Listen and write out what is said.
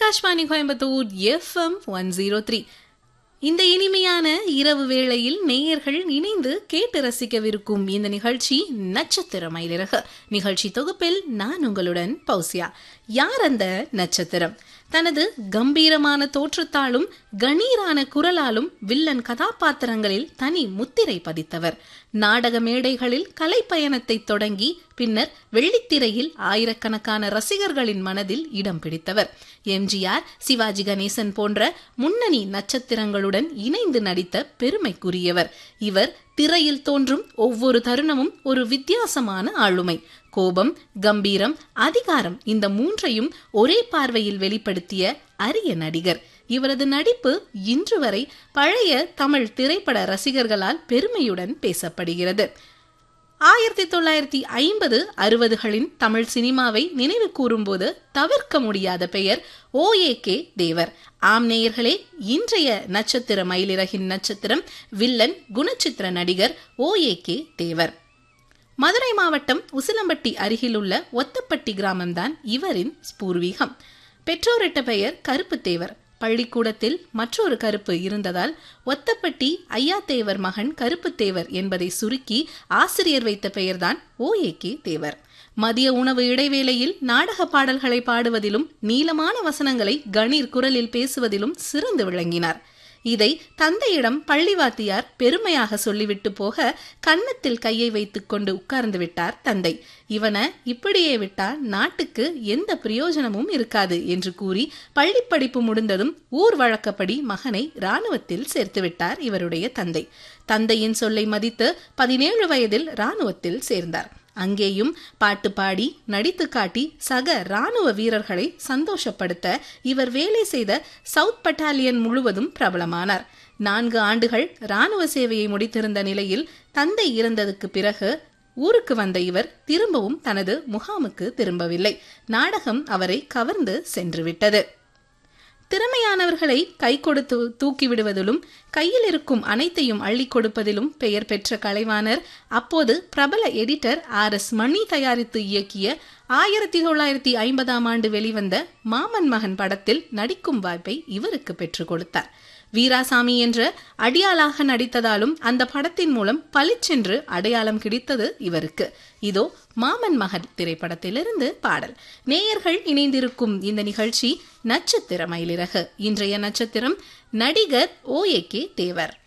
Akashvani Coimbatore FM one zero three இந்த இனிமையான இரவு வேளையில் நேயர்கள் இணைந்து கேட்டு ரசிக்கவிருக்கும் இந்த நிகழ்ச்சி நட்சத்திர மயிலிறகு நிகழ்ச்சி தொகுப்பில் நான் உங்களுடன் பௌசியா யார் அந்த நட்சத்திரம் தனது கம்பீரமான தோற்றத்தாலும் கணீரான குரலாலும் வில்லன் கதாபாத்திரங்களில் தனி முத்திரை பதித்தவர் நாடக மேடைகளில் கலைப்பயணத்தை தொடங்கி பின்னர் வெள்ளித்திரையில் ஆயிரக்கணக்கான ரசிகர்களின் மனதில் இடம் பிடித்தவர் எம்ஜிஆர் சிவாஜி கணேசன் போன்ற முன்னணி நட்சத்திரங்களுடன் இணைந்து நடித்த பெருமைக்குரியவர் இவர் திரையில் தோன்றும் ஒவ்வொரு தருணமும் ஒரு வித்தியாசமான ஆளுமை கோபம் கம்பீரம் அதிகாரம் இந்த மூன்றையும் ஒரே பார்வையில் வெளிப்படுத்திய அரிய நடிகர் இவரது நடிப்பு இன்று வரை பழைய தமிழ் திரைப்பட ரசிகர்களால் பெருமையுடன் பேசப்படுகிறது ஆயிரத்தி தொள்ளாயிரத்தி ஐம்பது அறுபதுகளின் தமிழ் சினிமாவை நினைவு கூறும்போது தவிர்க்க முடியாத பெயர் ஓ ஏ கே தேவர் ஆம் நேயர்களே இன்றைய நட்சத்திர மயிலிறகின் நட்சத்திரம் வில்லன் குணச்சித்திர நடிகர் ஓ ஏ கே தேவர் மதுரை மாவட்டம் உசிலம்பட்டி அருகிலுள்ள ஒத்தப்பட்டி கிராமம்தான் இவரின் பூர்வீகம் பெற்றோரிட்ட பெயர் கருப்பு தேவர் பள்ளிக்கூடத்தில் மற்றொரு கருப்பு இருந்ததால் ஒத்தப்பட்டி ஐயாத்தேவர் மகன் கருப்பு தேவர் என்பதை சுருக்கி ஆசிரியர் வைத்த பெயர்தான் ஓ ஏ கே தேவர் மதிய உணவு இடைவேளையில் நாடக பாடல்களை பாடுவதிலும் நீளமான வசனங்களை கணீர் குரலில் பேசுவதிலும் சிறந்து விளங்கினார் இதை தந்தையிடம் பள்ளிவாத்தியார் பெருமையாக சொல்லிவிட்டு போக கன்னத்தில் கையை வைத்துக்கொண்டு உட்கார்ந்து விட்டார் தந்தை இவனை இப்படியே விட்டால் நாட்டுக்கு எந்த பிரயோஜனமும் இருக்காது என்று கூறி பள்ளி படிப்பு முடிந்ததும் ஊர் வழக்கப்படி மகனை இராணுவத்தில் சேர்த்து விட்டார் இவருடைய தந்தை தந்தையின் சொல்லை மதித்து பதினேழு வயதில் இராணுவத்தில் சேர்ந்தார் அங்கேயும் பாட்டு பாடி நடித்து காட்டி சக ராணுவ வீரர்களை சந்தோஷப்படுத்த இவர் வேலை செய்த சவுத் பட்டாலியன் முழுவதும் பிரபலமானார் நான்கு ஆண்டுகள் ராணுவ சேவையை முடித்திருந்த நிலையில் தந்தை இறந்ததுக்கு பிறகு ஊருக்கு வந்த இவர் திரும்பவும் தனது முகாமுக்கு திரும்பவில்லை நாடகம் அவரை கவர்ந்து சென்றுவிட்டது திறமையானவர்களை கை கொடுத்து தூக்கிவிடுவதிலும் கையில் இருக்கும் அனைத்தையும் அள்ளி கொடுப்பதிலும் பெயர் பெற்ற கலைவாணர் அப்போது பிரபல எடிட்டர் ஆர் எஸ் மணி தயாரித்து இயக்கிய ஆயிரத்தி தொள்ளாயிரத்தி ஐம்பதாம் ஆண்டு வெளிவந்த மாமன் மகன் படத்தில் நடிக்கும் வாய்ப்பை இவருக்கு பெற்றுக் கொடுத்தார் வீராசாமி என்ற அடியாளாக நடித்ததாலும் அந்த படத்தின் மூலம் பளிச்சென்று அடையாளம் கிடைத்தது இவருக்கு இதோ மாமன் மகன் திரைப்படத்திலிருந்து பாடல் நேயர்கள் இணைந்திருக்கும் இந்த நிகழ்ச்சி நட்சத்திர மயிலிறகு இன்றைய நட்சத்திரம் நடிகர் ஓ ஏ கே தேவர்